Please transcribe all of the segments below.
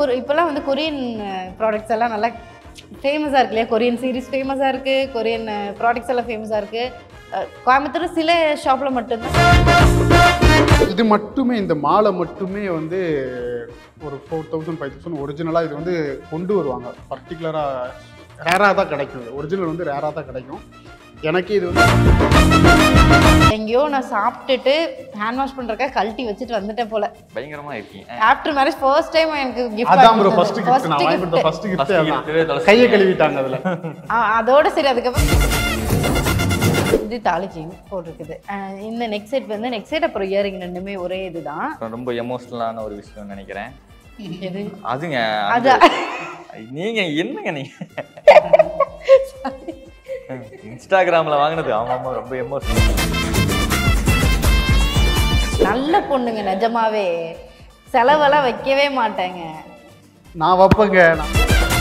கொ- இப்போல்லாம் வந்து கொரியன் ப்ராடக்ட்ஸ் எல்லாம் நல்லா ஃபேமஸாக இருக்கு இல்லையா கொரியன் சீரிஸ் ஃபேமஸாக இருக்குது கொரியன் ப்ராடக்ட்ஸ் எல்லாம் ஃபேமஸாக இருக்குது கோயம்புத்தூர் சில ஷாப்பில் மட்டும்தான் இது மட்டுமே இந்த மாலை மட்டுமே வந்து ஒரு ஃபோர் தௌசண்ட் ஃபைவ் தௌசண்ட் ஒரிஜினலாக இது வந்து கொண்டு வருவாங்க பர்டிகுலராக ரேராக தான் கிடைக்கும் ஒரிஜினல் வந்து ரேராக தான் கிடைக்கும் எனக்கு இது வந்து எங்கேயோ நான் சாப்பிட்டுட்டு ஹேண்ட் வாஷ் பண்ணுறக்காக கழட்டி வச்சுட்டு வந்துட்டேன் போல பயங்கரமா இருக்கீங்க ஆஃப்டர் மேரேஜ் ஃபர்ஸ்ட் டைம் எனக்கு கிஃப்ட் அதான் ப்ரோ ஃபர்ஸ்ட் கிஃப்ட் நான் வாங்கி கொடுத்த ஃபர்ஸ்ட் கிஃப்ட் First அதான் gift-வே தொலைச்சிட்டீங்க. கையை கழுவிட்டாங்க அதில் அதோட சரி அதுக்கப்புறம் இது தாலி செயின் போட்டிருக்குது அஹ் இந்த நெக் செட் வந்து நெக் செட் அப்புறம் இயரிங் ரெண்டுமே ஒரே இதுதான் அப்புறம் ரொம்ப எமோஷனலான ஒரு விஷயம் நினைக்கிறேன் எது அதுங்க அது அந்த- நீங்க என்னங்க நீங்க இன்ஸ்டாகிராம்ல வாங்கினது ஆமா ஆமா ரொம்ப எமோஷனல் நல்ல பொண்ணுங்க நிஜமாவே செலவெல்லாம் வைக்கவே மாட்டேங்க நான் வைப்பேங்க நான்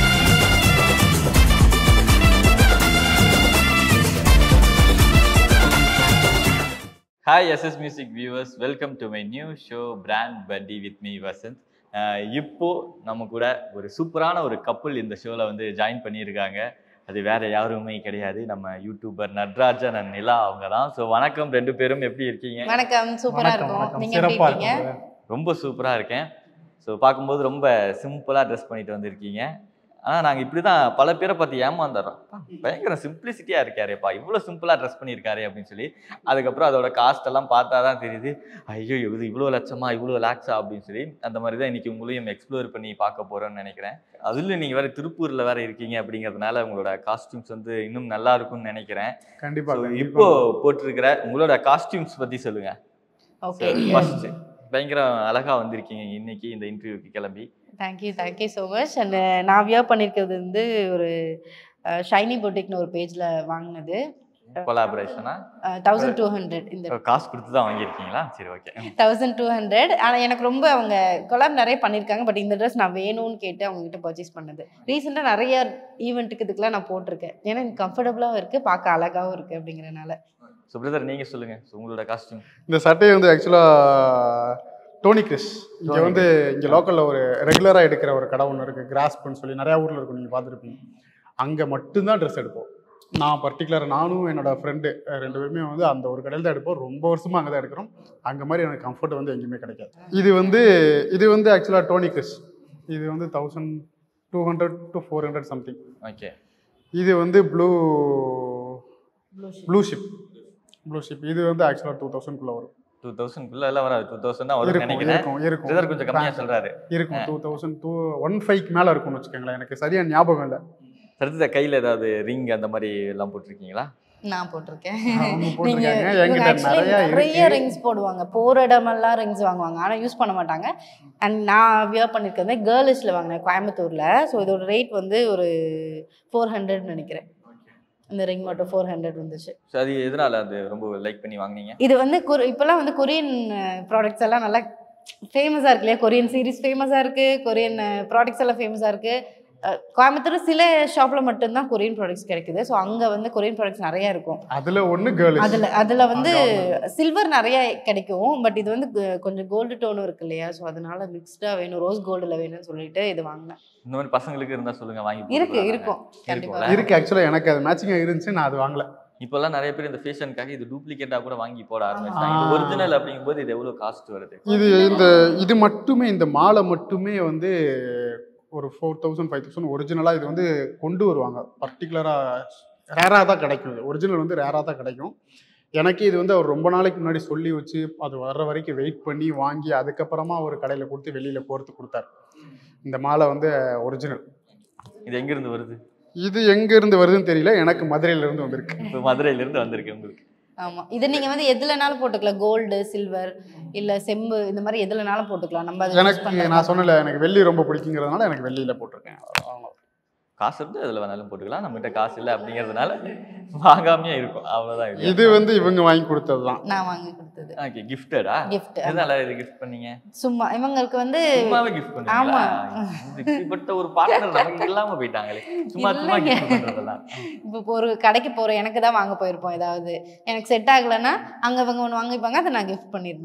hi SS music viewers welcome to my new show brand buddy with me Vasanth அஹ் இப்போ நம்ம கூட ஒரு சூப்பரான ஒரு கப்புள் இந்த ஷோவில் வந்து ஜாயின் பண்ணியிருக்காங்க அது வேற யாருமே கிடையாது நம்ம யூடியூபர் நட்ராஜன் அண்ட் நிலா அவங்க தான் ஸோ வணக்கம் ரெண்டு பேரும் எப்படி இருக்கீங்க வணக்கம் சூப்பரா வணக்கம் இருக்கும் வணக்கம் நீங்க எப்படி சிறப்பாக இருக்கீங்க இருக்கும் ரொம்ப சூப்பராக இருக்கேன் ஸோ பார்க்கும்போது ரொம்ப சிம்பிளாக ட்ரெஸ் பண்ணிட்டு வந்திருக்கீங்க ஆனால் நாங்கள் இப்படி தான் பல பேரை பார்த்து ஏமாந்துடுறோம் "அப்பா, பயங்கர சிம்பிளிசிட்டியாக இருக்காரேப்பா இவ்வளோ சிம்பிளாக ட்ரெஸ் பண்ணியிருக்காரு அப்படின்னு சொல்லி அதுக்கப்புறம் அதோட காஸ்ட் எல்லாம் பார்த்தா தான் தெரியுது ஐயோ இது இவ்வளோ லட்சமா இவ்வளோ லேக்ஸா அப்படின்னு சொல்லி அந்த மாதிரி தான் இன்னைக்கு உங்களையும் எக்ஸ்ப்ளோர் பண்ணி பார்க்க போகிறோன்னு நினைக்கிறேன் அதில் நீங்கள் வேறு திருப்பூரில் வேறு இருக்கீங்க அப்படிங்கிறதுனால உங்களோட காஸ்டியூம்ஸ் வந்து இன்னும் நல்லா இருக்கும்னு நினைக்கிறேன் கண்டிப்பா So, கண்டிப்பா. இப்போ போட்டிருக்கிற உங்களோட காஸ்டியூம்ஸ் பற்றி சொல்லுங்க ஓகே ஃபர்ஸ்ட் பயங்கர அழகா வந்திருக்கீங்க இன்னைக்கு இந்த இன்டர்வியூக்கு கிளம்பி thank you thank you so much and நான் வியர் பண்ணியிருக்கிறது வந்து ஒரு ஷைனி பொட்டிக்னு ஒரு பேஜில் வாங்கினது கொலாபரேஷனா தௌசண்ட் டூ ஹண்ட்ரட் இந்த காசு கொடுத்து தான் வாங்கியிருக்கீங்களா சரி ஓகே தௌசண்ட் டூ ஹண்ட்ரட் ஆனால் எனக்கு ரொம்ப அவங்க கொலாப் நிறைய பண்ணியிருக்காங்க பட் இந்த ட்ரெஸ் நான் வேணும்னு கேட்டு அவங்ககிட்ட பர்ச்சேஸ் பண்ணது ரீசெண்டாக நிறைய ஈவெண்ட்டுக்கு இதுக்கெலாம் நான் போட்டிருக்கேன் ஏன்னா எனக்கு கம்ஃபர்டபுளாகவும் இருக்குது பார்க்க அழகாகவும் இருக்குது அப்படிங்கிறனால ஸோ பிரதர் நீங்க சொல்லுங்க So, உங்களோட காஸ்டியூம் இந்த சட்டையை வந்து ஆக்சுவலாக டோனி கிறிஸ் இங்கே டோனி வந்து இங்கே லோக்கலில் ஒரு ரெகுலராக எடுக்கிற ஒரு கடை ஒன்று இருக்குது கிராஸ்ப்னு சொல்லி நிறையா ஊரில் இருக்கும் நீங்கள் பார்த்துருப்பீங்க அங்கே மட்டும்தான் ட்ரெஸ் எடுப்போம் நான் பர்டிகுலராக நானும் என்னோட ஃப்ரெண்டு ரெண்டு பேருமே வந்து அந்த ஒரு கடையில் தான் எடுப்போம் ரொம்ப வருஷமாக அங்கே தான் எடுக்கிறோம் அங்கே மாதிரி எனக்கு கம்ஃபர்ட் வந்து எங்கேயுமே கிடைக்காது இது வந்து இது வந்து ஆக்சுவலாக டோனி கிறிஸ் இது வந்து thousand two hundred to four hundred something okay இது வந்து blue blue ship blue ship இது வந்து ஆக்சுவலாக டூ தௌசண்ட்குள்ளே வரும் டூ தௌசண்ட்குள்ள எல்லாம் வராது டூ தௌசண்ட் தான் வரும் இருக்கும் நினைக்கிறேன் இருக்கும் இருக்கும் பிரதர் கொஞ்சம் கம்மியா சொல்றாரு இருக்கும் டூ தௌசண்ட் டூ ஒன் ஃபைவ்க்கு மேலே இருக்கும்னு வச்சுக்கோங்களேன் எனக்கு சரியா ஞாபகம் இல்லை அடுத்தது கையில ஏதாவது ரிங் அந்த மாதிரி எல்லாம் போட்டிருக்கீங்களா நான் போட்டிருக்கேன் அவங்க நீங்க போட்டிருக்காங்க இவங்க என்கிட்ட actually நிறைய நிறைய இருக்கு ரிங்ஸ் போடுவாங்க போற இடமெல்லாம் ரிங்ஸ் வாங்குவாங்க ஆனா யூஸ் பண்ண மாட்டாங்க அண்ட் நான் வியர் பண்ணிருக்கிறது கேர்ளிஷ்ல வாங்கினேன் கோயம்புத்தூர்ல ஸோ இதோட ரேட் வந்து ஒரு ஃபோர் ஹண்ட்ரட் நினைக்கிறேன் இந்த ரிங் மட்டும் ஃபோர் ஹண்ட்ரட் வந்துச்சு ஸோ அது எதனால அது ரொம்ப லைக் பண்ணி வாங்குனீங்க இது வந்து கொ- இப்போல்லாம் வந்து கொரியன் ப்ராடக்ட்ஸ் எல்லாம் நல்லா ஃபேமஸாக இருக்கு இல்லையா கொரியன் சீரிஸ் ஃபேமஸாக இருக்குது கொரியன் ப்ராடக்ட்ஸ் எல்லாம் ஃபேமஸாக இருக்குது கோயம்புத்தூர் சில ஷாப்பில் மட்டும்தான் கொரியன் ப்ராடக்ட்ஸ் கிடைக்குது ஸோ அங்கே வந்து கொரியன் ப்ராடக்ட்ஸ் நிறையா இருக்கும் அதுல ஒண்ணு கேர்ள்ஸ் அதில் அதில் வந்து சில்வர் நிறைய கிடைக்கும் பட் இது வந்து க- கொஞ்சம் கோல்டு டோனும் இருக்கு இல்லையா ஸோ அதனால மிக்ஸ்டாக வேணும் ரோஸ் கோல்டில் வேணும்னு சொல்லிட்டு இது வாங்கினேன் இந்த மாதிரி பசங்களுக்கு இருந்தா சொல்லுங்க வாங்கி இருக்கு போட்டுக்கலாம் இருக்கும் நாங்க. கண்டிப்பா இருக்கும்ல? இருக்கு ஆக்சுவலா எனக்கு அது மேட்சிங்காக இருந்துச்சு நான் அது வாங்கல இப்பெல்லாம் நிறைய பேர் இந்த ஃபேஷனுக்காக இது டூப்ளிகேட்டா கூட வாங்கி போட ஆரம்பிச்சாங்க ஆ. இது ஒரிஜினல் அப்படிங்கும்போது இது எவ்வளவு காஸ்ட் வருது இது இந்த இது மட்டுமே இந்த மாலை மட்டுமே வந்து ஒரு ஃபோர் தௌசண்ட் ஃபைவ் தௌசண்ட் ஒரிஜினலாக இது வந்து கொண்டு வருவாங்க பர்டிகுலராக ரேராக தான் கிடைக்கும் இது ஒரிஜினல் வந்து ரேராக தான் கிடைக்கும் எனக்கு இது வந்து அவர் ரொம்ப நாளைக்கு முன்னாடி சொல்லி வச்சு அது வர்ற வரைக்கும் வெயிட் பண்ணி வாங்கி அதுக்கப்புறமா ஒரு கடையில் கொடுத்து வெளியில் போகிறது கொடுத்தாரு இந்த மாலை வந்து ஒரிஜினல் இது எங்க இருந்து வருது இது எங்கேருந்து வருதுன்னு தெரியல எனக்கு மதுரையிலேருந்து வந்திருக்கு இப்போ மதுரையில இருந்து வந்திருக்கு உங்களுக்கு ஆமா இது நீங்க வந்து எதுலனாலும் போட்டுக்கலாம் கோல்டு சில்வர் இல்ல செம்பு இந்த மாதிரி எதுலனாலும் போட்டுக்கலாம் நம்ம அதை use எனக்கு பண்ற நான் சொன்னல எனக்கு வெள்ளி ரொம்ப பிடிக்குங்கிறதுனால எனக்கு வெள்ளியில் போட்டிருக்கேன் அவ்வளவுதான். காசு இருந்து அதுல வேணாலும் போட்டுக்கலாம் நம்மகிட்ட காசு இல்லை அப்படிங்கிறதுனால வாங்காமையே இருக்கும் அவ்வளவுதான் இது இது வந்து இவங்க வாங்கி கொடுத்தது தான் நான் வாங்கி கொடுத்தது ஓகே கிஃப்டடா கிஃப்ட் எதனால இது கிஃப்ட் பண்ணீங்க சும்மா இவங்களுக்கு வந்து சும்மாவே கிஃப்ட் பண்ணுவீங்களா ஆமா. இது இப்படிப்பட்ட ஒரு பார்ட்னர் நமக்கு இல்லாம போயிட்டாங்களே சும்மா சும்மா இல்லைங்க. கிஃப்ட் பண்றதெல்லாம் இப்போ இப்போ ஒரு கடைக்கு போறோம் எனக்கு தான் வாங்க போயிருப்போம் ஏதாவது எனக்கு செட் ஆகலைன்னா அங்க இவங்க ஒன்று வாங்கிப்பாங்க அதை நான் கிஃப்ட் பண்ணிடணும்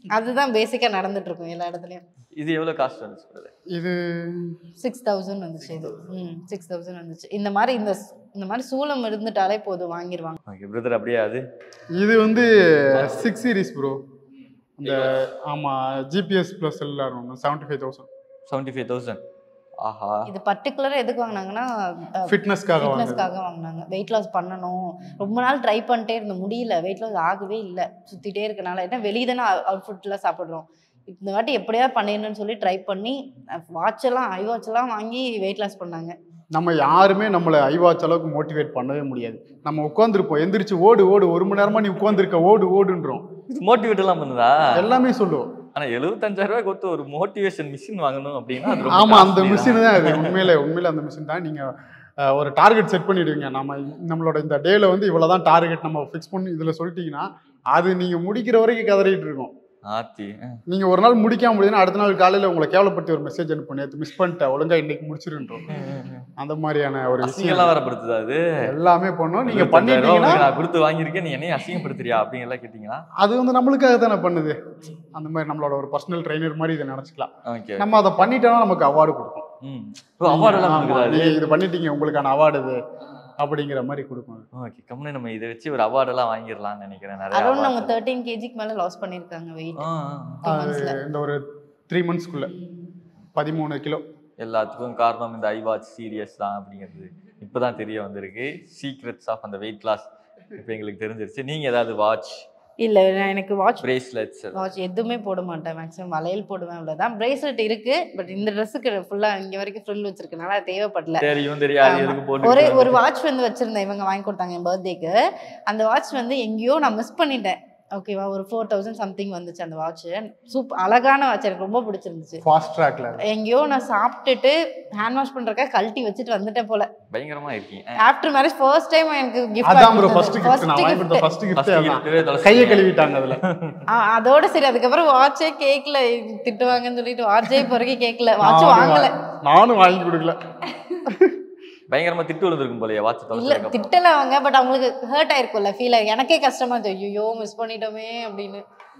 அதுதான் பேசிக்கா நடந்துட்டு இருக்கும் எல்லா இடத்துலயும் இது எவ்வளவு காஸ்ட் வந்துச்சு brother? இது சிக்ஸ் தௌசண்ட் வந்துச்சு இது ம் சிக்ஸ் தௌசண்ட் வந்துச்சு இந்த மாதிரி இந்த இந்த மாதிரி சூளம் இருந்துட்டாலே போதும் வாங்கிடுவாங்க ஓகே பிரதர் அப்படியே அது இது வந்து சிக்ஸ் சீரிஸ் ப்ரோ இந்த ஆமாம் ஜிபிஎஸ் ப்ளஸ் எல்லாம் ஒன்று seventy five thousand seventy five thousand ஆஹா இது பர்டிகுலராக எதுக்கு வாங்கினாங்கன்னா ஃபிட்னஸ்க்காக வாங்குது ஃபிட்னஸ்க்காக வாங்கினாங்க வெயிட் லாஸ் பண்ணணும் ரொம்ப நாள் ட்ரை பண்ணிட்டே இருந்த முடியல வெயிட் லாஸ் ஆகவே இல்லை சுற்றிட்டே இருக்கனால ஏன்னா வெளியே தானே அவுட் ஃபுட்லாம் சாப்பிட்றோம் இந்த வாட்டி எப்படியாவது பண்ணிடணும்னு சொல்லி ட்ரை பண்ணி வாட்ச் எல்லாம் ஐ வாட்ச் எல்லாம் வாங்கி வெயிட் லாஸ் பண்ணாங்க நம்ம யாருமே நம்மளை ஐவாச் அளவுக்கு மோட்டிவேட் பண்ணவே முடியாது நம்ம உட்காந்துருப்போம் எந்திரிச்சு ஓடு ஓடு ஒரு மணி நேரமா நீ உட்காந்துருக்க ஓடு ஓடுன்றோம் இது மோட்டிவேட் எல்லாம் பண்ணுதா எல்லாமே சொல்லுவோம் ஆனா எழுபத்தஞ்சாயிரம் ரூபாய் கொடுத்து ஒரு மோட்டிவேஷன் மிஷின் வாங்கணும் அப்படின்னா அது ரொம்ப ஆமா அந்த costly மிஷின் தான் அது உண்மையிலே உண்மையிலே அந்த மிஷின் தான் நீங்க அஹ், ஒரு டார்கெட் செட் பண்ணிடுவீங்க நம்ம நம்மளோட இந்த டேல வந்து இவ்வளவுதான் டார்கெட் நம்ம ஃபிக்ஸ் பண்ணி இதுல சொல்லிட்டீங்கன்னா அது நீங்க முடிக்கிற வரைக்கும் கதறிட்டு இருக்கும் ஆத்தி நீங்க ஒரு நாள் முடிக்காம முடியுதுன்னா அடுத்த நாள் காலையில உங்களை கேவலப்பட்டு ஒரு மெசேஜ் அனுப்பு நேற்று மிஸ் பண்ணிட்டேன் ஒழுங்கா இன்னைக்கு முடிச்சிருன்றோம் அந்த மாதிரியான ஒரு விஷயம் அசிங்கம்லாம் வரப்படுத்துதா அது எல்லாமே பண்ணோம் நீங்க 25,000 ரூபாய் பண்ணிட்டீங்கன்னா உனக்கு நான் கொடுத்து வாங்கியிருக்கேன் நீ என்னையும் அசிங்கப்படுத்துறியா அப்படிங்கலாம் கேட்டீங்களா அது வந்து நம்மளுக்காக தானே பண்ணுது அந்த மாதிரி நம்மளோட ஒரு பர்சனல் ட்ரைனர் மாதிரி இதை நினைச்சுக்கலாம் ஓகே நம்ம அதை பண்ணிட்டோம்னா நமக்கு அவார்டு கொடுக்கும் ம் ஓ அவார்டு எல்லாம் ஆமா, கொடுக்குதா அது நீங்க இது பண்ணிட்டீங்க உங்களுக்கான அவார்டு இது அப்படிங்கிற மாதிரி கொடுக்கும் ஓகே கம்மனு நம்ம இதை வச்சு ஒரு அவார்ட் எல்லாம் வாங்கிடலாம்னு நினைக்கிறேன் நிறைய அரௌண்ட் அவங்க awards. தேர்ட்டீன் கேஜிக்கு மேலே லாஸ் பண்ணியிருக்காங்க வெயிட் ஆ, ஆ. அது இந்த ஒரு த்ரீ மந்த்ஸ்க்குள்ள பதிமூணு கிலோ எல்லாத்துக்கும் காரணம் இந்த ஐவாட்ச் சீரியஸ் தான் அப்படிங்கிறது இப்பதான் தெரிய வந்திருக்கு சீக்ரெட்ஸ் ஆஃப் அந்த வெயிட் லாஸ் இப்போ எங்களுக்கு தெரிஞ்சிருச்சு நீங்க ஏதாவது வாட்ச் இல்லை நான் எனக்கு வாட்ச் பிரேஸ்லெட்ஸ் வாட்ச் எதுவுமே போட மாட்டேன் மேக்ஸிமம் வளையல் போடுவேன் அவ்வளோதான் பிரேஸ்லெட் இருக்கு பட் இந்த ட்ரெஸ்ஸுக்கு ஃபுல்லாக இங்கே வரைக்கும் ஃப்ரில் வச்சிருக்கனால அது தேவைப்படல தெரியும் தெரியாது ஆமா. எதுக்கு போட்டு ஒரே ஒரு வாட்ச் வந்து வச்சிருந்தேன் இவங்க வாங்கி கொடுத்தாங்க என் பர்த்டேக்கு அந்த வாட்ச் வந்து எங்கேயோ நான் மிஸ் பண்ணிட்டேன் ஓகேவா ஒரு ஃபோர் தௌசண்ட் சம்திங் வந்துச்சு அந்த வாட்ச் சூப் அழகான வாட்ச் எனக்கு ரொம்ப பிடிச்சிருந்துச்சு ஃபாஸ்ட் ட்ராக்ல எங்கேயோ நான் சாப்பிட்டுட்டு ஹேண்ட் வாஷ் பண்றதுக்காக கழட்டி வச்சுட்டு வந்துட்டேன் போல பயங்கரமா இருக்கீங்க ஆஃப்டர் மேரேஜ் ஃபர்ஸ்ட் டைம் எனக்கு கிஃப்ட் அதான் ப்ரோ ஃபர்ஸ்ட் கிஃப்ட் நான் வாங்கி கொடுத்த ஃபர்ஸ்ட் கிஃப்ட் First அதான் gift-வே தொலைச்சிட்டீங்க. கையை கழுவிட்டாங்க அதுல அதோட சரி அதுக்கப்புறம் வாட்சே கேட்கல திட்டுவாங்கன்னு சொல்லிட்டு வாட்சே பிறகு கேட்கல வாட்ச் நானும் வாங்கல வா- நானும் வாங்கி கொடுக்கல பயங்கரமா திட்டு விழுந்திருக்கும் போலயே வாட்ச் இல்ல தொலைச்சதுக்கு அப்புறம். திட்டல அவங்க பட் அவங்களுக்கு ஹர்ட் ஆயிருக்கும்ல ஃபீல் ஆயிருக்கு எனக்கே கஷ்டமா இருந்துச்சு ஐயோ மிஸ் பண்ணிட்டோமே அப்படின்னு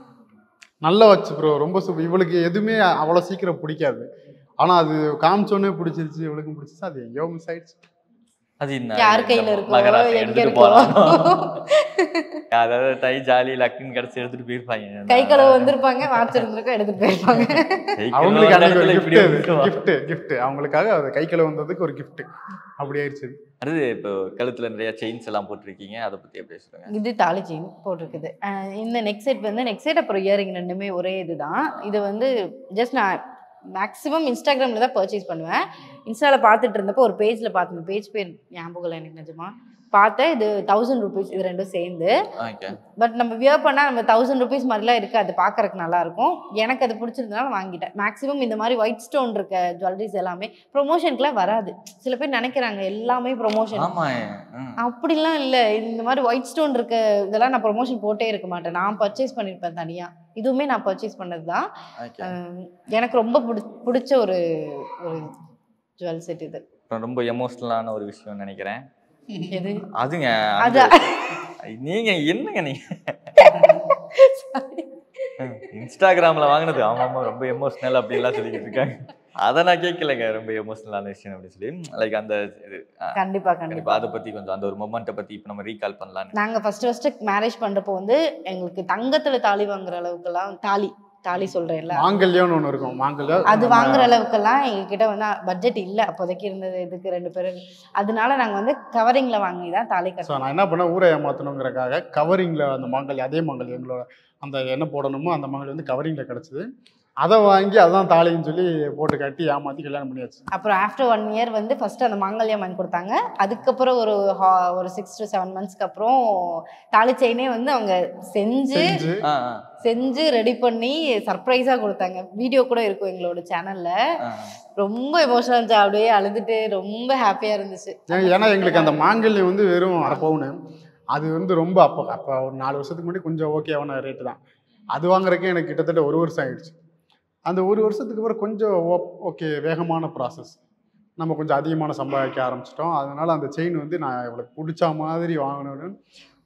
நல்ல வாட்ச் ப்ரோ ரொம்ப சூப்பர் இவளுக்கு எதுவுமே அவ்வளோ சீக்கிரம் பிடிக்காது ஆனா அது காமிச்சோன்னே பிடிச்சிருச்சு இவளுக்கும் பிடிச்சிச்சு அது எங்கேயோ மிஸ் ஆயிடுச்சு அது என்ன யார் கையில இருக்கோ மகராசி எங்க எடுத்துட்டு இருக்கோ போலாம் அதாவது டை ஜாலி லக்குன்னு கிடைச்சு எடுத்துட்டு போயிருப்பாங்க கை கழுவு வந்திருப்பாங்க வாட்ச் இருந்திருக்கோம் எடுத்துட்டு போயிருப்பாங்க கை அவங்களுக்கு கழுவாத அன்னைக்கு ஒரு இடத்துல இப்படி gift அது வந்துருவா. gift gift அவங்களுக்காக அது கை கழுவு வந்ததுக்கு ஒரு gift அப்படி ஆயிடுச்சு அது. அடுத்து இப்போ கழுத்துல நிறைய செயின்ஸ் எல்லாம் போட்டிருக்கீங்க அதை பத்தி எப்படி சொல்லுங்க இது தாலி செயின் போட்டிருக்குது அஹ் இந்த நெக் செட் வந்து நெக் செட் அப்புறம் இயரிங் ரெண்டுமே ஒரே இதுதான் இது வந்து ஜஸ்ட் நான் மேக்ஸிமம் இன்ஸ்டாகிராமில் தான் பர்ச்சேஸ் பண்ணுவேன் இன்ஸ்டாவில் பார்த்துட்டு இருந்தப்போ ஒரு பேஜில் பார்த்தேன் பேஜ் பேர் ஞாபகம் இல்லை எனக்கு நிஜமா பார்த்தேன் இது தௌசண்ட் ருபீஸ் இது ரெண்டும் சேர்ந்து ஓகே பட் நம்ம வியர் பண்ணால் நம்ம தௌசண்ட் ருபீஸ் மாதிரிலாம் இருக்குது அது பார்க்கறதுக்கு நல்லா இருக்கும் எனக்கு அது பிடிச்சிருந்தனால வாங்கிட்டேன் மேக்ஸிமம் இந்த மாதிரி ஒயிட் ஸ்டோன் இருக்க ஜுவல்லரிஸ் எல்லாமே ப்ரொமோஷனுக்குலாம் வராது சில பேர் நினைக்கிறாங்க எல்லாமே ப்ரொமோஷன் ஆமா ம். அப்படிலாம் இல்லை இந்த மாதிரி ஒயிட் ஸ்டோன் இருக்க இதெல்லாம் நான் ப்ரொமோஷன் போட்டே இருக்க மாட்டேன் நான் பர்ச்சேஸ் பண்ணியிருப்பேன் தனியாக இதுவுமே நான் பர்ச்சேஸ் பண்ணது தான் ஓகே எனக்கு ரொம்ப பிடி பிடிச்ச ஒரு ஒரு ஜுவல் செட் இது அப்புறம் ரொம்ப எமோஷனலான ஒரு விஷயம் நினைக்கிறேன் எது அதுங்க அது அந்த- நீங்க என்னங்க நீங்க இன்ஸ்டாகிராம்ல வாங்கினது ஆமா ஆமா ரொம்ப எமோஷனல் அப்படின்லாம் சொல்லிக்கிட்டு இருக்காங்க அதை நான் கேட்கலங்க ரொம்ப எமோஷனலான விஷயம் அப்படின்னு சொல்லி லைக் அந்த இது ஆ, கண்டிப்பா கண்டிப்பா கண்டிப்பா அதை பத்தி கொஞ்சம் அந்த ஒரு மொமெண்ட்டை பத்தி இப்போ நம்ம ரீகால் பண்ணலாம்னு நாங்க ஃபர்ஸ்ட் ஃபர்ஸ்ட் மேரேஜ் பண்றப்போ வந்து எங்களுக்கு தங்கத்துல தாலி வாங்குற அளவுக்குலாம் தாலி தாலி சொல்றேன்ல மாங்கல்யம்னு ஒன்று இருக்கும் மாங்கல்யம் அது வாங்குற அளவுக்கெல்லாம் எங்ககிட்ட வந்து பட்ஜெட் இல்ல அப்போதைக்கு இருந்தது இதுக்கு ரெண்டு பேரும் அதனால நாங்க வந்து கவரிங்ல வாங்கி தான் தாலி ஸோ கட்டோம் நான் என்ன பண்ணேன் ஊரை ஏமாற்றணுங்கிறக்காக கவரிங்கில் அந்த மாங்கல்யம் அதே மாங்கல்யம் எங்களோட அந்த என்ன போடணுமோ அந்த மாங்கல்யம் வந்து கவரிங்கில் கிடச்சிது அதை வாங்கி அதான் தாலின்னு சொல்லி போட்டு கட்டி ஏமாற்றி கல்யாணம் பண்ணியாச்சு அப்புறம் ஆஃப்டர் ஒன் இயர் வந்து ஃபர்ஸ்ட் அந்த மாங்கல்யம் வாங்கி கொடுத்தாங்க அதுக்கப்புறம் ஒரு ஹா- ஒரு சிக்ஸ் டு செவன் மந்த்ஸ்க்கு அப்புறம் தாலி செயினே வந்து அவங்க செஞ்சு செஞ்சு ஆ, ஆ, செஞ்சு ரெடி பண்ணி சர்ப்ரைஸா கொடுத்தாங்க வீடியோ கூட இருக்கும் எங்களோட சேனல்ல ஆ. ரொம்ப எமோஷனல் இருந்துச்சு அப்படியே அழுதுட்டு ரொம்ப ஹாப்பியா இருந்துச்சு ஏன் ஏன்னா எங்களுக்கு அந்த மாங்கல்யம் வந்து வெறும் அரை பவுனு அது வந்து ரொம்ப அப்போ அப்போ ஒரு நாலு வருஷத்துக்கு முன்னாடி கொஞ்சம் ஓகேவான ரேட்டு தான் அது வாங்குறதுக்கே எனக்கு கிட்டத்தட்ட ஒரு வருஷம் ஆயிடுச்சு அந்த ஒரு வருஷத்துக்கு அப்புறம் கொஞ்சம் ஓகே வேகமான ப்ராசஸ் நம்ம கொஞ்சம் அதிகமான சம்பாதிக்க ஆரம்பிச்சிட்டோம் அதனால அந்த செயின் வந்து நான் இவளுக்கு பிடிச்ச மாதிரி வாங்கணும்னு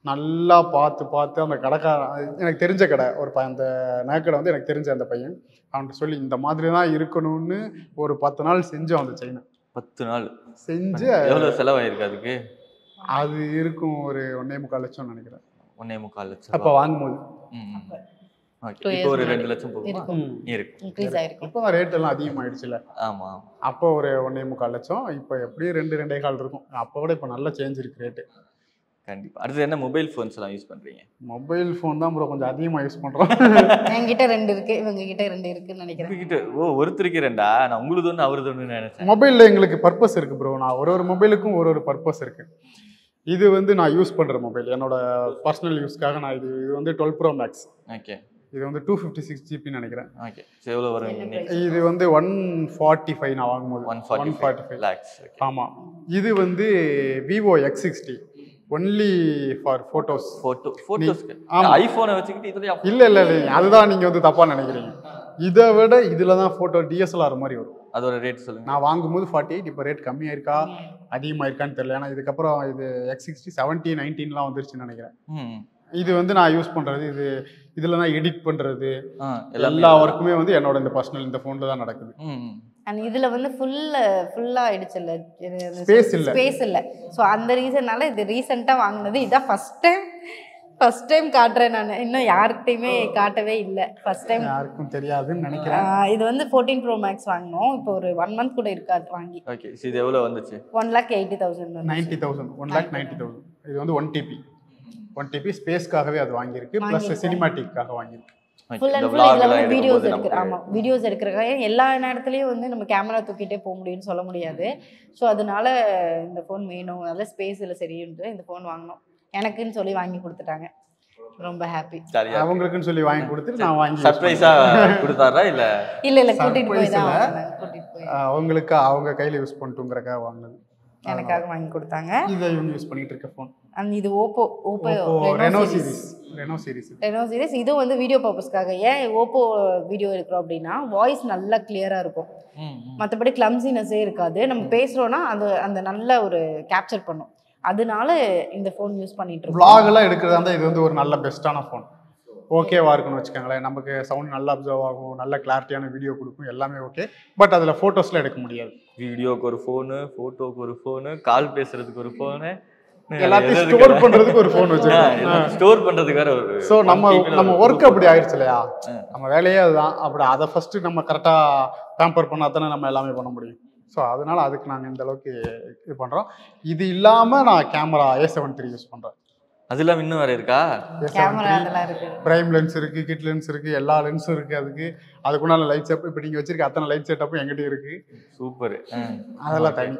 நல்லா பார்த்து பார்த்து அந்த கடைக்காரன் எனக்கு தெரிஞ்ச கடை ஒரு ப அந்த நகைக்கடை வந்து எனக்கு தெரிஞ்ச அந்த பையன் அவன்கிட்ட சொல்லி இந்த மாதிரி தான் இருக்கணும்னு ஒரு பத்து நாள் செஞ்சோம் அந்த செயினை பத்து நாள் செஞ்சு எவ்வளவு செலவாயிருக்கு அதுக்கு அது இருக்கும் ஒரு ஒன்னே முக்கால் லட்சம் நினைக்கிறேன் ஒன்னே முக்கால் லட்சம் அப்போ வாங்கும்போது ம், ம். Okay. Two இப்போ ஒரு years ரெண்டு லட்சம் போகுமா இருக்கும் இருக்கு இன்க்ரீஸ் ஆயிருக்கும் இப்போ ரேட் எல்லாம் அதிகமாயிடுச்சுல ஆமா அப்போ ஒரு ஒன்னே முக்கால் லட்சம் இப்போ எப்படியும் ரெண்டு ரெண்டே கால் இருக்கும் அப்போ விட இப்போ நல்ல சேஞ்ச் இருக்கு ரேட்டு கண்டிப்பா அடுத்து என்ன மொபைல் ஃபோன்ஸ் எல்லாம் யூஸ் பண்றீங்க மொபைல் ஃபோன் தான் ப்ரோ கொஞ்சம் அதிகமாக யூஸ் பண்ணுறோம் என்கிட்ட ரெண்டு இருக்கு இவங்க கிட்ட ரெண்டு இருக்குன்னு நினைக்கிறேன் உங்ககிட்ட ஓ ஒருத்தருக்கு ரெண்டா நான் உங்களுக்கு ஒன்று அவரது ஒன்று நினைச்சேன் மொபைலில் எங்களுக்கு பர்பஸ் இருக்கு ப்ரோ நான் ஒரு ஒரு மொபைலுக்கும் ஒரு ஒரு பர்பஸ் இருக்கு இது வந்து நான் யூஸ் பண்ணுற மொபைல் என்னோட பர்சனல் யூஸ்க்காக நான் இது இது வந்து டுவெல் ப்ரோ மேக்ஸ் ஓகே இது வந்து டூ ஃபிஃப்டி சிக்ஸ் ஜிபின்னு நினைக்கிறேன் ஓகே சரி எவ்வளோ வரும் என்ன இன்னைக்கு இது வந்து ஒன் ஃபார்ட்டி ஃபைவ் நான் வாங்கும்போது one forty forty five five lakhs okay ஆமாம் இது வந்து Vivo X sixty only for photos photo ஃபோட்டோஸ்க்கு ஆமா. ஐஃபோனை வச்சுக்கிட்டு இதுலயா இல்லை இல்லை இல்லை அதுதான் நீங்கள் வந்து தப்பாக நினைக்கிறீங்க இதை விட இதில் தான் ஃபோட்டோ டிஎஸ்எல்ஆர் மாதிரி வரும் அதோட ரேட் சொல்லுங்க நான் வாங்கும்போது ஃபார்ட்டி எயிட் இப்போ ரேட் கம்மியாக இருக்கா அதிகமாக இருக்கான்னு தெரியல ஏன்னா இதுக்கப்புறம் இது எக்ஸ் சிக்ஸ்டி செவன்ட்டி நைன்டீன்லாம் வந்துருச்சுன்னு நினைக்கிறேன் ம் இது வந்து நான் யூஸ் பண்ணுறது இது இதில் நான் எடிட் பண்ணுறது ஆ எல்லா ஒர்க்குமே வந்து என்னோட இந்த பர்சனல் இந்த ஃபோனில் தான் நடக்குது ம் அண்ட் இதுல வந்து ஃபுல்ல ஃபுல்லா ஆயிடுச்சுல்ல Space இல்ல. ஸ்பேஸ் இல்ல ஸோ அந்த ரீசன்னால இது ரீசெண்டா வாங்கினது இதான் ஃபர்ஸ்ட் டைம் ஃபர்ஸ்ட் டைம் காட்டுறேன் நான் இன்னும் யார்கிட்டயுமே காட்டவே இல்லை ஃபர்ஸ்ட் டைம் யாருக்கும் தெரியாதுன்னு நினைக்கிறேன் இது வந்து ஃபோர்டீன் ப்ரோ மேக்ஸ் வாங்கினோம் இப்போ ஒரு ஒன் மந்த் கூட இருக்காது வாங்கி ஓகே இது எவ்வளோ வந்துச்சு one lakh eighty thousand ninety thousand one lakh ninety thousand இது வந்து ஒன் டிபி ஒன் டிபி ஸ்பேஸ்க்காகவே அது வாங்கியிருக்கு ப்ளஸ் வாங்கியிருக்கு. சினிமாட்டிக்காக வாங்கியிருக்கு Okay, ஃபுல் இந்த அண்ட் ஃபுல் vlog இதில் எல்லாம் வந்து வீடியோஸ் எடுக்கும்போது எடுக்கிற நமக்கு- ஆமாம் வீடியோஸ் எடுக்கிறக்காக எல்லா நேரத்துலையும் வந்து நம்ம கேமரா தூக்கிட்டே போக முடியும்னு சொல்ல முடியாது ஸோ அதனால இந்த ஃபோன் வேணும் நல்ல ஸ்பேஸ் இல்லை சரின்ட்டு இந்த ஃபோன் வாங்கினோம் எனக்குன்னு சொல்லி வாங்கி கொடுத்துட்டாங்க ரொம்ப ஹாப்பி ஜாலியா அவங்களுக்குன்னு சொல்லி வாங்கி கொடுத்துட்டு நான் வாங்கி சர்ப்ரைஸா கொடுத்தாரா இல்ல இல்ல இல்ல கூட்டிட்டு போய் தான் Surprise இல்ல. வாங்கினாங்க. கூட்டிட்டு போய் ஆஹ் அவங்களுக்கு அவங்க கையில் யூஸ் பண்ணிட்டுங்கிறக்காக வாங்கினது எனக்காக வாங்கி கொடுத்தாங்க இதை இவங்க யூஸ் பண்ணிட்டு இருக்க ஃபோன் அண்ட் இது Oppo Oppo Reno series Reno series Reno series இதுவும் வந்து வீடியோ பர்பஸ்க்காக ஏன் ஓப்போ வீடியோ எடுக்கிறோம் அப்படின்னா வாய்ஸ் நல்லா கிளியராக இருக்கும் ம், ம். மற்றபடி கிளம்சினஸே இருக்காது நம்ம பேசுகிறோன்னா அது அந்த நல்ல ஒரு கேப்சர் பண்ணும் அதனால இந்த ஃபோன் யூஸ் பண்ணிட்டு இருக்கோம் vlog எல்லாம் எடுக்கிறதா இருந்தால் இது வந்து ஒரு நல்ல பெஸ்ட்டான ஃபோன் ஓகேவா இருக்குன்னு வச்சுக்கோங்களேன் நமக்கு சவுண்ட் நல்லா அப்சர்வ் ஆகும் நல்ல கிளாரிட்டியான வீடியோ கொடுக்கும் எல்லாமே ஓகே பட் அதில் ஃபோட்டோஸ்லாம் எடுக்க முடியாது வீடியோக்கு ஒரு ஃபோனு ஃபோட்டோக்கு ஒரு ஃபோனு கால் பேசுறதுக்கு ஒரு ஃபோனு எல்லாத்தையும் ஸ்டோர் பண்ணுறதுக்கு ஒரு ஃபோன் வச்சுருக்கோம் ஸ்டோர் பண்றதுக்கு வேற ஒரு ஸோ நம்ம one GB ல நம்ம ஒரு ஒர்க் அப்படி ஆயிடுச்சு இல்லையா ஆ. நம்ம வேலையே அதுதான் அப்படி அதை ஃபர்ஸ்ட் நம்ம கரெக்டாக பேம்பர் பண்ணால் தானே நம்ம எல்லாமே பண்ண முடியும் ஸோ அதனால அதுக்கு நாங்கள் இந்த அளவுக்கு இது பண்ணுறோம் இது இல்லாமல் நான் camera A seven three use பண்ணுறேன் அது இல்லாம இன்னும் வேற இருக்கா ஏ செவன் கேமரா த்ரீ அதெல்லாம் இருக்கு பிரைம் லென்ஸ் இருக்கு கிட் லென்ஸ் இருக்கு எல்லா லென்ஸும் இருக்கு அதுக்கு அதுக்குண்டான லைட் செட் இப்போ நீங்க வச்சிருக்க அத்தனை லைட் செட்டப்பும் எங்கிட்ட இருக்கு சூப்பர் அதெல்லாம் தனி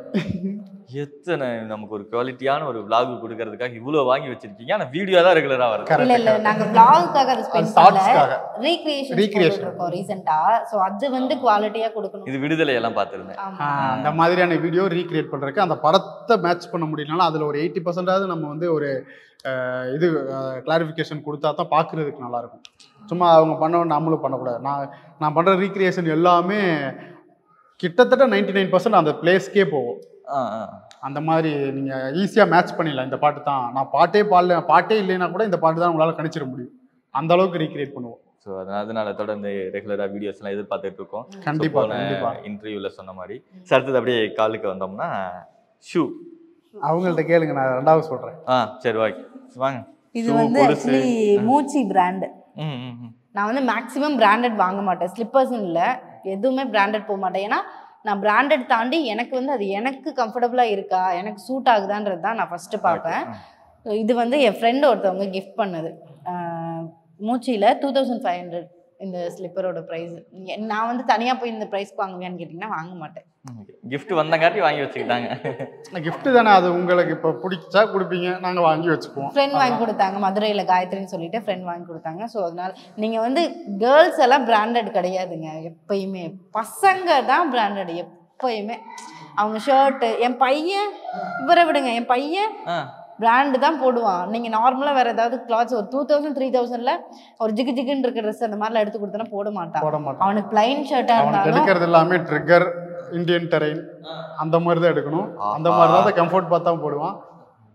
எத்தனை நமக்கு ஒரு குவாலிட்டியான ஒரு vlog கொடுக்கறதுக்காக இவ்வளவு வாங்கி வச்சிருக்கீங்க ஆனா வீடியோ தான் ரெகுலரா வருது Correct, இல்ல இல்ல correct. நாங்க vlogக்காக அதை ஸ்பெண்ட் அது thoughtsக்காக. பண்ணல ரீக்ரியேஷன் Recreation. இருக்கோம் ரீசெண்டா சோ அது வந்து குவாலிட்டியா கொடுக்கணும் இது விடுதலை எல்லாம் பார்த்திருந்தேன் ஆமா ஆஹ் அந்த மாதிரியான வீடியோ ரீக்ரியேட் பண்றதுக்கு அந்த படத்தை மேட்ச் பண்ண முடியலனாலும் அதுல ஒரு எயிட்டி பர்சன்டாவது நம்ம வந்து ஒரு ஆஹ் இது கிளாரிஃபிகேஷன் கொடுத்தா தான் பார்க்குறதுக்கு நல்லா இருக்கும் சும்மா அவங்க பண்ண நம்மளும் பண்ணக்கூடாது நான் நான் பண்ற ரீக்ரியேஷன் எல்லாமே கிட்டத்தட்ட நைன்டி நைன் பர்சன்ட் அந்த பிளேஸ்க்கே போகும் ஆ, ஆ. அந்த மாதிரி நீங்கள் ஈஸியாக மேட்ச் பண்ணிடலாம் இந்த பாட்டு தான் நான் பாட்டே பாடல பாட்டே இல்லைன்னா கூட இந்த பாட்டு தான் உங்களால் கணிச்சிட முடியும் அந்த அளவுக்கு ரீக்ரியேட் பண்ணுவோம் ஸோ அதனால தொடர்ந்து ரெகுலரா வீடியோஸ் எல்லாம் எதிர்பார்த்துட்டு இருக்கோம் கண்டிப்பா, கண்டிப்பா. இன்டர்வியூல சொன்ன மாதிரி So, அடுத்தது அப்படியே காலுக்கு வந்தோம்னா ஷூ அவங்கள்ட்ட கேளுங்க நான் ரெண்டாவது சொல்கிறேன் ஆ சரி ஓகே வாங்க இது Shoe, வந்து கொலுசு. ஆக்சுவலி மூச்சி பிராண்ட் ம் ம் ம். நான் வந்து மேக்ஸிமம் பிராண்டட் வாங்க மாட்டேன் ஸ்லிப்பர்ஸ் இல்லை எதுவுமே பிராண்டட் போக மாட்டேன் ஏன்னா நான் பிராண்டட் தாண்டி எனக்கு வந்து அது எனக்கு கம்ஃபர்டபுளாக இருக்கா எனக்கு சூட் ஆகுதான்றது தான் நான் ஃபஸ்ட்டு பார்ப்பேன் So, இது வந்து என் ஃப்ரெண்டு ஒருத்தவங்க கிஃப்ட் பண்ணது மூச்சியில் டூ தௌசண்ட் ஃபைவ் ஹண்ட்ரட் இந்த ஸ்லிப்பரோட ப்ரைஸ் நான் வந்து தனியாக போய் இந்த ப்ரைஸ்க்கு வாங்குவேன்னு கேட்டிங்கன்னா வாங்க மாட்டேன் கிஃப்ட் வந்தங்காட்டி வாங்கி வச்சுக்கிட்டாங்க gift தானே அது உங்களுக்கு இப்போ பிடிச்சா கொடுப்பீங்க நாங்கள் வாங்கி வச்சுக்குவோம் ஃப்ரெண்ட் வாங்கி கொடுத்தாங்க மதுரையில் காயத்ரின்னு சொல்லிட்டு ஃப்ரெண்ட் வாங்கி கொடுத்தாங்க ஸோ அதனால நீங்கள் வந்து கேர்ள்ஸ் எல்லாம் பிராண்டட் கிடையாதுங்க எப்பயுமே பசங்க தான் பிராண்டட் எப்பயுமே அவங்க ஷர்ட்டு என் பையன் இவரை விடுங்க என் பையன் ஆ பிராண்டு தான் போடுவான் நீங்கள் நார்மலாக வேறு ஏதாவது கிளாத்ஸ் ஒரு டூ தௌசண்ட் த்ரீ தௌசண்டில் ஒரு ஜிகு ஜிகுன்னு இருக்க ட்ரெஸ் அந்த மாதிரிலாம் எடுத்து கொடுத்தனா போட மாட்டான் போட மாட்டோம் அவனுக்கு பிளைன் ஷர்ட்டாக அவனுக்கு இருந்தாலும் எடுக்கிறது எல்லாமே ட்ரிக்கர் இந்தியன் டெரைன் அந்த மாதிரி தான் எடுக்கணும் அந்த மாதிரி தான் கம்ஃபர்ட் பார்த்தா போடுவான்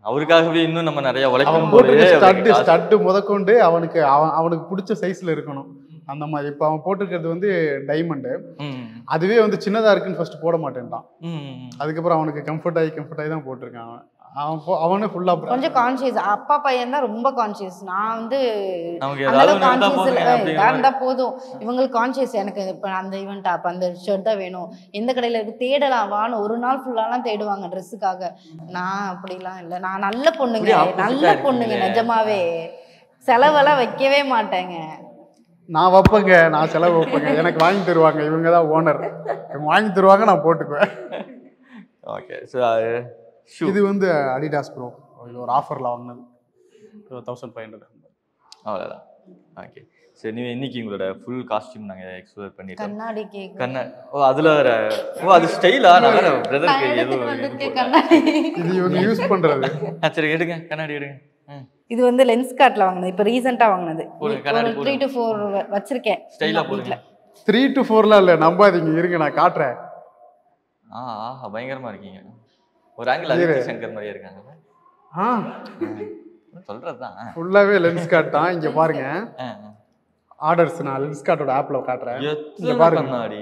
அவருக்காகவே இன்னும் நம்ம நிறைய அவன் உழைக்கணும் போட்டிருக்க போலயே ஸ்டட்டு அவருக்கு காசு- ஸ்டட்டு முதற்கொண்டு அவனுக்கு அவன் அவனுக்கு பிடிச்ச சைஸ்ல இருக்கணும் அந்த மாதிரி இப்போ அவன் போட்டிருக்கிறது வந்து டைமண்டு ம், அதுவே வந்து சின்னதா இருக்குன்னு ஃபர்ஸ்ட் போட மாட்டேன்ட்டான் ம், ம். அதுக்கப்புறம் அவனுக்கு கம்ஃபர்ட் ஆகி கம்ஃபர்ட் ஆகி தான் போட்டிருக்கான் அவன் அவன் போ- அவனே ஃபுல்லா கொஞ்சம் கான்சியஸ் அப்பா பையன் தான் ரொம்ப கான்சியஸ் நான் வந்து நமக்கு அந்த ஏதாவது அளவுக்கு ஒண்ணு இருந்தா கான்சியஸ் போதுங்க இல்லை அப்படிங்கிற இதா மாதிரி. இருந்தா போதும் இவங்களுக்கு கான்சியஸ் எனக்கு இப்போ அந்த ஈவெண்ட் அப்போ அந்த ஷர்ட் தான் வேணும் எந்த கடையில் இருக்கு தேடலாம் வான்னு ஒரு நாள் ஃபுல்லாலாம் தேடுவாங்க ட்ரெஸ்ஸுக்காக நான் அப்படிலாம் இல்லை நான் நல்ல பொண்ணுங்க அப்படியே opposite ஆ நல்ல பொண்ணுங்க இருக்கீங்களே. நிஜமாவே செலவெல்லாம் வைக்கவே மாட்டேங்க நான் வைப்பேங்க நான் செலவு வைப்பேங்க எனக்கு வாங்கி தருவாங்க இவங்க தான் ஓனர் இவங்க வாங்கி தருவாங்க நான் போட்டுக்குவேன் ஓகே ஸோ ஷூ இது வந்து அடிடாஸ் ப்ரோ இது ஒரு ஆஃபரில் வாங்கினது தௌசண்ட் ஃபைவ் ஹண்ட்ரட் அவ்வளோதான் ஓகே சரி நீ இன்னைக்கு உங்களோட ஃபுல் காஸ்டியூம் நாங்கள் எக்ஸ்ப்ளோர் பண்ணிட்டோம் கண்ணாடி கேக் கண்ண ஓ அதுல வேற ஓ அது ஸ்டைலா நான் வேற பிரதருக்கு ஏதோ எடுத்துட்டு இது வந்திருக்கேன் போட்டேன். கண்ணாடி இது இவங்க யூஸ் பண்ணுறது ஆ, சரி எடுங்க கண்ணாடி எடுங்க ம். இது வந்து லென்ஸ் கார்ட்ல வாங்கினது இப்போ ரீசெண்டாக வாங்கினது போடுங்க, கண்ணாடி ஒரு த்ரீ டு ஃபோர் வச்சிருக்கேன் ஸ்டைலா வீட்ல. போடுங்க த்ரீ டு ஃபோர்லாம் இல்லை நம்பாதீங்க இருங்க நான் காட்டுறேன் ஆ ஆஹா பயங்கரமா இருக்கீங்க ஒரு ஆங்கிள் அதிர்ச்சி சங்கர் மாதிரியே இருக்காங்க ஆ சொல்றதுதான் ஃபுல்லாகவே லென்ஸ் கார்ட் தான் இங்கே பாருங்க ஆ, ஆ. ஆர்டர்ஸ் நான் லென்ஸ் கார்ட்டோட ஆப்பில் காட்டுறேன் எத்தனை பாருங்க. கண்ணாடி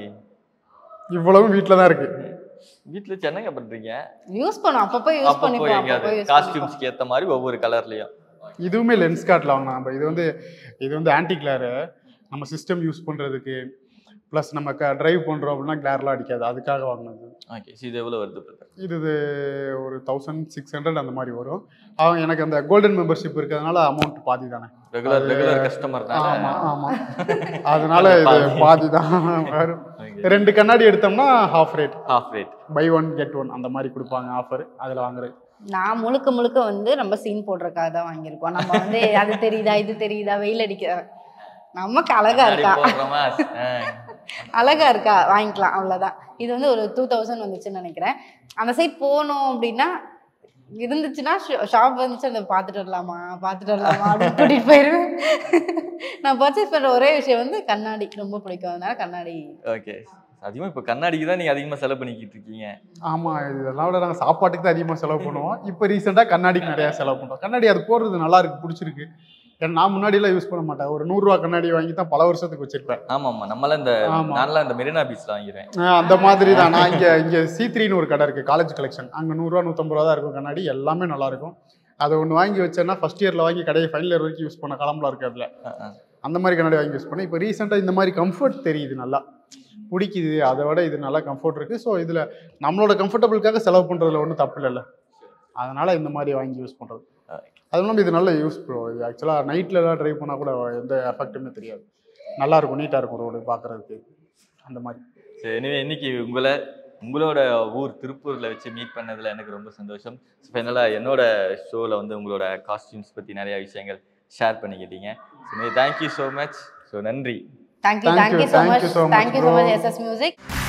இவ்வளவும் வீட்டில் தான் இருக்கு வீட்டுல வச்சு என்னங்க பண்றீங்க யூஸ் பண்ணும் அப்பப்போ யூஸ் அப்பப்போ பண்ணிப்போம் எங்கேயாவது அப்பப்போ யூஸ் பண்ணிப்போம் காஸ்டியூம்ஸ்க்கு ஏத்த மாதிரி ஒவ்வொரு கலர்லயும் இதுவுமே லென்ஸ் கார்ட்டில் வாங்கினா நம்ம இது வந்து இது வந்து ஆன்டி கிளாரு நம்ம சிஸ்டம் யூஸ் பண்ணுறதுக்கு ப்ளஸ் நம்ம க ட்ரைவ் பண்ணுறோம் அப்படின்னா கிளார்லாம் அடிக்காது அதுக்காக வாங்கினது ஓகே இது எவ்வளவு வருது brother? இது இது ஒரு தௌசண்ட் சிக்ஸ் ஹண்ட்ரட் அந்த மாதிரி வரும் அவன் எனக்கு அந்த கோல்டன் மெம்பர்ஷிப் இருக்கிறதுனால அமௌண்ட் பாதி தானே ரெகுலர் ரெகுலர் கஸ்டமர் ஆமா ஆமா அதனால இது பாதி தான் வரும் ரெண்டு கண்ணாடி எடுத்தோம்னா half rate half rate buy one get one அந்த மாதிரி கொடுப்பாங்க ஆஃபர் அதில் வாங்குறது நான் முழுக்க முழுக்க வந்து நம்ம சீன் போடுறதுக்காக தான் வாங்கியிருக்கோம் நம்ம வந்து அது தெரியுதா இது தெரியுதா வெயில் அடிக்க நமக்கு அழகா இருக்கா போடுறோமா ஆ. அழகா இருக்கா வாங்கிக்கலாம் அவ்வளவுதான் இது வந்து ஒரு டூ தௌசண்ட் வந்துச்சுன்னு நினைக்கிறேன் அந்த சைட் போகணும் அப்படின்னா இருந்துச்சுன்னா ஷாப் வந்துச்சு அதை பார்த்துட்டு வரலாமா பார்த்துட்டு வரலாமா அப்படின்னு கூட்டிட்டு போயிருவேன் நான் பர்ச்சேஸ் பண்ற ஒரே விஷயம் வந்து கண்ணாடி ரொம்ப பிடிக்கும் அதனால கண்ணாடி ஓகே அதிகமா இப்ப கண்ணாடிக்கு தான் நீங்க அதிகமா செலவு பண்ணிக்கிட்டு இருக்கீங்க ஆமா இதெல்லாம் விட நாங்கள் சாப்பாட்டுக்கு தான் அதிகமாக செலவு பண்ணுவோம் இப்போ ரீசெண்டாக கண்ணாடிக்கு நிறையா செலவு பண்ணுறோம் கண்ணாடி அது போடுறது நல்லா இருக்கு பிடிச்சிருக்கு ஏன்னா நான் முன்னாடிலாம் யூஸ் பண்ண மாட்டேன் ஒரு நூறுரூவா கண்ணாடி வாங்கி தான் பல வருஷத்துக்கு வச்சிருப்பேன் ஆமா ஆமா நம்மளாம் இந்த ஆமா. நான்லாம் இந்த மெரினா பீச்ல வாங்கிடுவேன் ஆஹ் அந்த மாதிரி தான் நான் இங்கே இங்கே சி த்ரீன்னு ஒரு கடை இருக்குது காலேஜ் கலெக்ஷன் அங்கே நூறுரூவா நூற்றம்பது ரூபா தான் இருக்கும் கண்ணாடி எல்லாமே நல்லா இருக்கும் அதை ஒன்று வாங்கி வச்சேன்னா ஃபர்ஸ்ட் இயரில் வாங்கி கடையை ஃபைனல் இயர் வரைக்கும் யூஸ் பண்ண காலம்லாம் இருக்குது அதில் ஆ, ஆ. அந்த மாதிரி கண்ணாடி வாங்கி யூஸ் பண்ணேன் இப்போ ரீசெண்டாக இந்த மாதிரி கம்ஃபர்ட் தெரியுது நல்லா பிடிக்குது அதை விட இது நல்லா கம்ஃபர்ட் இருக்குது ஸோ இதில் நம்மளோட கம்ஃபர்டபுளுக்காக செலவு பண்ணுறதுல ஒன்றும் தப்பு இல்லைல்ல அதனால் இந்த மாதிரி வாங்கி யூஸ் பண்ணுறது அதுவும் இல்லாமல் இது நல்ல யூஸ் ப்ரோ இது ஆக்சுவலாக நைட்லலாம் ட்ரைவ் பண்ணால் கூட எந்த எஃபெக்ட்டுமே தெரியாது நல்லா இருக்கும் நீட்டாக இருக்கும் ரோடு பார்க்குறதுக்கு அந்த மாதிரி சரி எனவே இன்னைக்கு உங்களை உங்களோட ஊர் திருப்பூர்ல வச்சு மீட் பண்ணதுல எனக்கு ரொம்ப சந்தோஷம் ஃபைனலாக என்னோட ஷோவில் வந்து உங்களோட காஸ்டியூம்ஸ் பத்தி நிறைய விஷயங்கள் ஷேர் பண்ணிக்கிட்டீங்க so thank you so much so நன்றி thank you Thank you, thank you so thank much you so much, thank you so bro. Much SS music